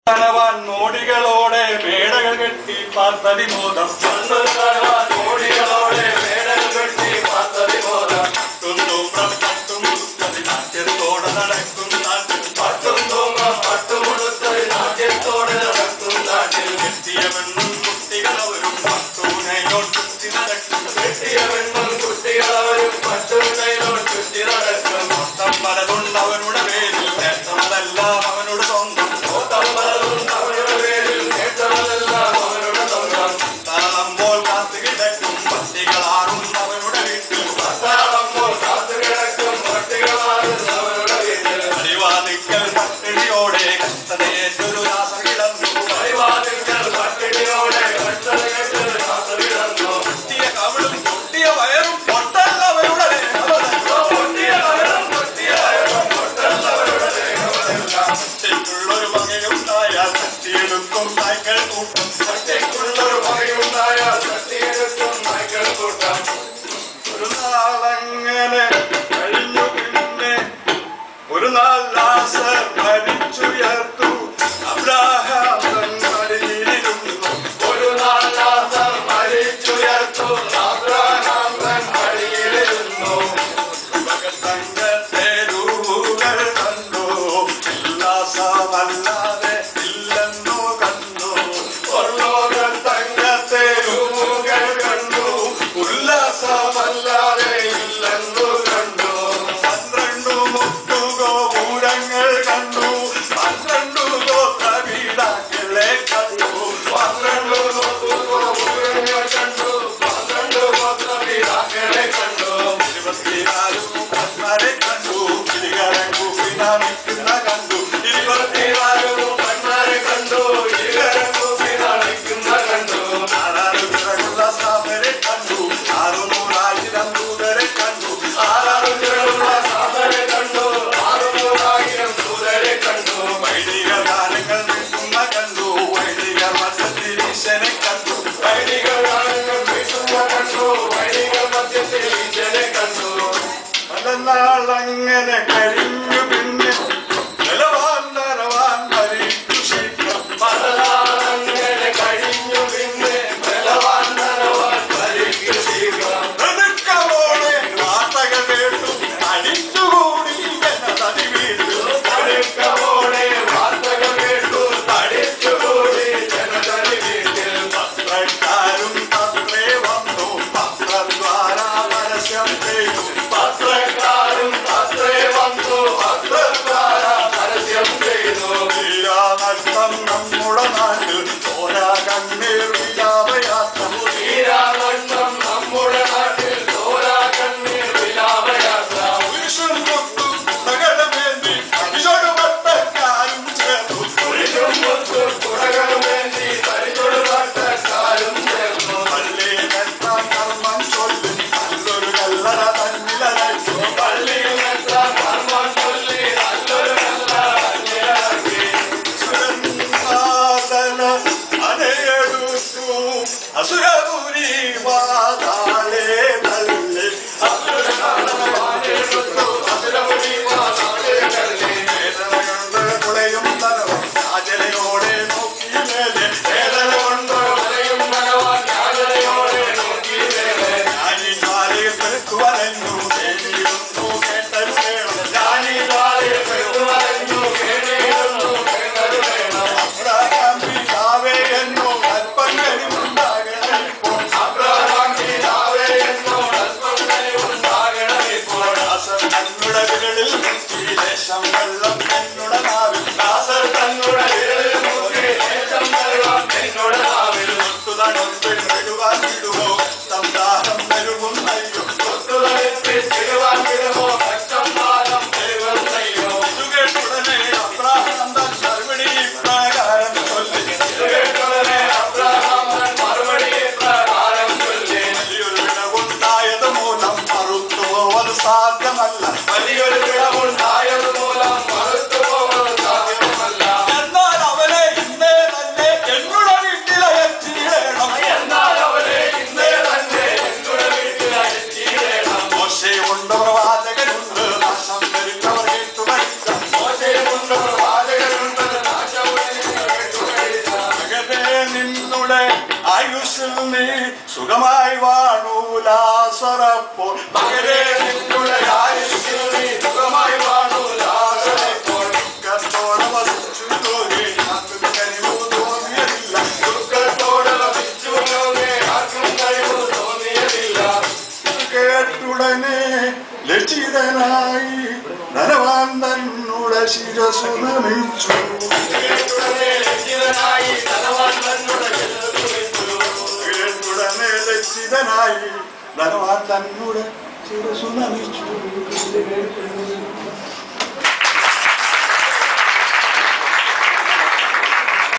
കണവാൻ മോടികളോടെ മേടകൾ കെട്ടി പാത്തതിമോദം മോടികളോടെ മേടകൾ കെട്ടി പാത്തതിമോദം തുന്നും പ്രപത്തും നാട്യത്തോടെ നടക്കും നാട്ടിൽ പട്ടും തൂങ്ങ പട്ടുമുടുത്തത് നാട്യത്തോടെ നടക്കും നാട്ടിൽ കെട്ടിയ പെണ്ണും കുട്ടികളവരും പട്ടൂനയോട് ചുറ്റി നടക്കും കെട്ടിയ പെണ്ണും കുട്ടികളവരും പട്ടൂനയോട് ചുറ്റി നടക്കും മൊത്തം പലതുണ്ട് അവരുടെ പേരിൽ നേട്ടമതെല്ലാം അവനോട് സ്വന്തം മൊത്തം പലതുണ്ട് അവരുടെ പേരിൽ നേട്ടമതെല്ലാം അവരുടെ സ്വന്തം താളമ്പോൾ കാത്തു കിടക്കും പട്ടികളാറും അവരുടെ വീട്ടിൽ താളമ്പോൾ കാത്തു കിടക്കും പട്ടികളാറും അവരുടെ വീട്ടിൽ അടിവാദിക്കൽ പട്ടിണിയോടെ കഷ്ടതയേറ്റൊരു രാസ കിടന്നു അടിവാദിക്കൽ പട്ടിണിയോടെ കഷ്ടതയേറ്റൊരു രാസ കിടന്നു പൊട്ടിയ കവിളും പൊട്ടിയ വയറും പൊട്ടല്ല അവരുടെ ദേഹമതല്ലോ. പൊട്ടിയ കവിളും പൊട്ടിയ വയറും പൊട്ടല്ല അവരുടെ ദേഹമതെല്ലാം. ഒറ്റയ്ക്കുള്ളൊരു വകയുണ്ടായാൽ തട്ടിയെടുക്കും നായ്ക്കൾ കൂട്ടം ഒറ്റയ്ക്കുള്ളൊരു വകയുണ്ടായാൽ തട്ടിയെടുക്കും നായ്ക്കൾ കൂട്ടം ഒരു നാളങ്ങനെ കഴിഞ്ഞു പിന്നെ ഒരു നാൾ ലാസർ മരിച്ചുയർത്തു അബ്രാഹാം തൻ മടിയിലിരുന്നു ഒരു നാൾ ലാസർ മരിച്ചുയർത്തു അബ്രാഹാം തൻ മടിയിലിരുന്നു തങ്കത്തെ രൂപങ്ങൾ കണ്ടു ഉല്ലാസമല്ലാതെ ഇല്ലെന്നു കണ്ടു തന്നുടെ ആയുസ്സിൽ നീ സുഖമായി വാണു ലാസറപ്പോൾ മകരെ നിന്നുടെ ആയുസ്സിൽ നീ സുഖമായി വാണു ലാസറപ്പോൾ ദുഃഖത്തോടെ വസിച്ചു നോക്കി ആർക്കും കഴിവു തോന്നിയതില്ല ദുഃഖത്തോടെ വസിച്ചു നോക്കി ആർക്കും കഴിവു തോന്നിയതില്ല കേട്ടുടനെ ലജ്ജിതനായി ധനവാൻ തന്നുടെ ശിരസു നമിച്ചു കേട്ടുടനെ ലജ്ജിതനായി ധനവാൻ തന്നുടെ ശിരസു നമിച്ചു കേട്ടുടനെ ലജ്ജിതനായി ധനവാൻ തന്നുടെ ശിരസു നമിച്ചു